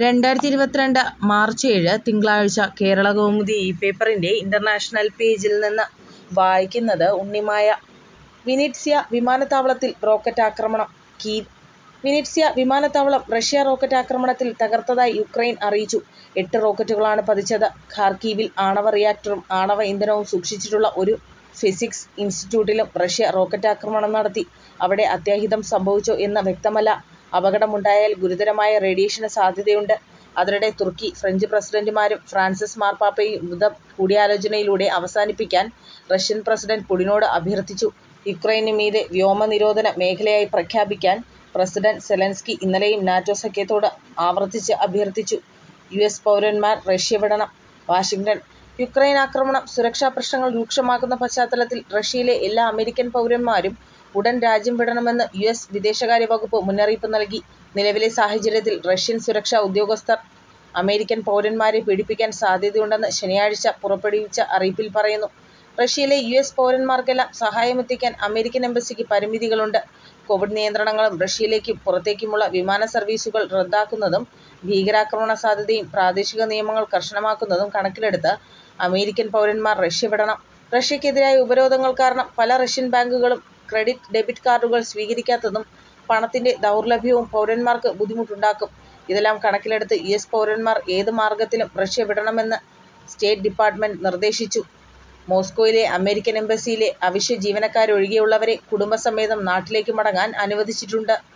രണ്ടായിരത്തി ഇരുപത്തിരണ്ട് മാർച്ച് ഏഴ് തിങ്കളാഴ്ച കേരളകൗമുദി ഈ പേപ്പറിൻ്റെ ഇൻ്റർനാഷണൽ പേജിൽ നിന്ന് വായിക്കുന്നത് ഉണ്ണിമായ. വിനിറ്റ്സ്യ വിമാനത്താവളത്തിൽ റോക്കറ്റ് ആക്രമണം കീവ് വിനിറ്റ്സ്യ വിമാനത്താവളം റഷ്യ റോക്കറ്റ് ആക്രമണത്തിൽ തകർത്തതായി യുക്രൈൻ അറിയിച്ചു. എട്ട് റോക്കറ്റുകളാണ് പതിച്ചത്. ഖാർക്കീവിൽ ആണവ റിയാക്ടറും ആണവ ഇന്ധനവും സൂക്ഷിച്ചിട്ടുള്ള ഒരു ഫിസിക്സ് ഇൻസ്റ്റിറ്റ്യൂട്ടിലും റഷ്യ റോക്കറ്റാക്രമണം നടത്തി. അവിടെ അത്യാഹിതം സംഭവിച്ചോ എന്ന് വ്യക്തമല്ല. അപകടമുണ്ടായാൽ ഗുരുതരമായ റേഡിയേഷന് സാധ്യതയുണ്ട്. അതിനിടെ തുർക്കി, ഫ്രഞ്ച് പ്രസിഡന്റുമാരും ഫ്രാൻസിസ് മാർപ്പാപ്പയും യുദ്ധം കൂടിയാലോചനയിലൂടെ അവസാനിപ്പിക്കാൻ റഷ്യൻ പ്രസിഡന്റ് പുടിനോട് അഭ്യർത്ഥിച്ചു. യുക്രൈനു മീതെ വ്യോമ നിരോധന മേഖലയായി പ്രഖ്യാപിക്കാൻ പ്രസിഡന്റ് സെലൻസ്കി ഇന്നലെയും നാറ്റോ സഖ്യത്തോട് ആവർത്തിച്ച് അഭ്യർത്ഥിച്ചു. യുഎസ് പൗരന്മാർ റഷ്യ വിടണം വാഷിങ്ടൺ യുക്രൈൻ ആക്രമണം സുരക്ഷാ പ്രശ്നങ്ങൾ രൂക്ഷമാക്കുന്ന പശ്ചാത്തലത്തിൽ റഷ്യയിലെ എല്ലാ അമേരിക്കൻ പൗരന്മാരും ഉടൻ രാജ്യം വിടണമെന്ന് യുഎസ് വിദേശകാര്യ വകുപ്പ് മുന്നറിയിപ്പ് നൽകി. നിലവിലെ സാഹചര്യത്തിൽ റഷ്യൻ സുരക്ഷാ ഉദ്യോഗസ്ഥർ അമേരിക്കൻ പൗരന്മാരെ പീഡിപ്പിക്കാൻ സാധ്യതയുണ്ടെന്ന് ശനിയാഴ്ച പുറപ്പെടുവിച്ച അറിയിപ്പിൽ പറയുന്നു. റഷ്യയിലെ യുഎസ് പൗരന്മാർക്കെല്ലാം സഹായമെത്തിക്കാൻ അമേരിക്കൻ എംബസിക്ക് പരിമിതികളുണ്ട്. കോവിഡ് നിയന്ത്രണങ്ങളും റഷ്യയിലേക്കും പുറത്തേക്കുമുള്ള വിമാന സർവീസുകൾ റദ്ദാക്കുന്നതും ഭീകരാക്രമണ സാധ്യതയും പ്രാദേശിക നിയമങ്ങൾ കർശനമാക്കുന്നതും കണക്കിലെടുത്ത് അമേരിക്കൻ പൗരന്മാർ റഷ്യ വിടണം. റഷ്യക്കെതിരായ ഉപരോധങ്ങൾ കാരണം പല റഷ്യൻ ബാങ്കുകളും ക്രെഡിറ്റ്, ഡെബിറ്റ് കാർഡുകൾ സ്വീകരിക്കാത്തതും പണത്തിന്റെ ദൗർലഭ്യവും പൗരന്മാർക്ക് ബുദ്ധിമുട്ടുണ്ടാക്കും. ഇതെല്ലാം കണക്കിലെടുത്ത് യുഎസ് പൗരന്മാർ ഏത് മാർഗത്തിലും റഷ്യ വിടണമെന്ന് സ്റ്റേറ്റ് ഡിപ്പാർട്ട്മെന്റ് നിർദ്ദേശിച്ചു. മോസ്കോയിലെ അമേരിക്കൻ എംബസിയിലെ അവശ്യ ജീവനക്കാരൊഴികെയുള്ളവരെ കുടുംബസമേതം നാട്ടിലേക്ക് മടങ്ങാൻ അനുവദിച്ചിട്ടുണ്ട്.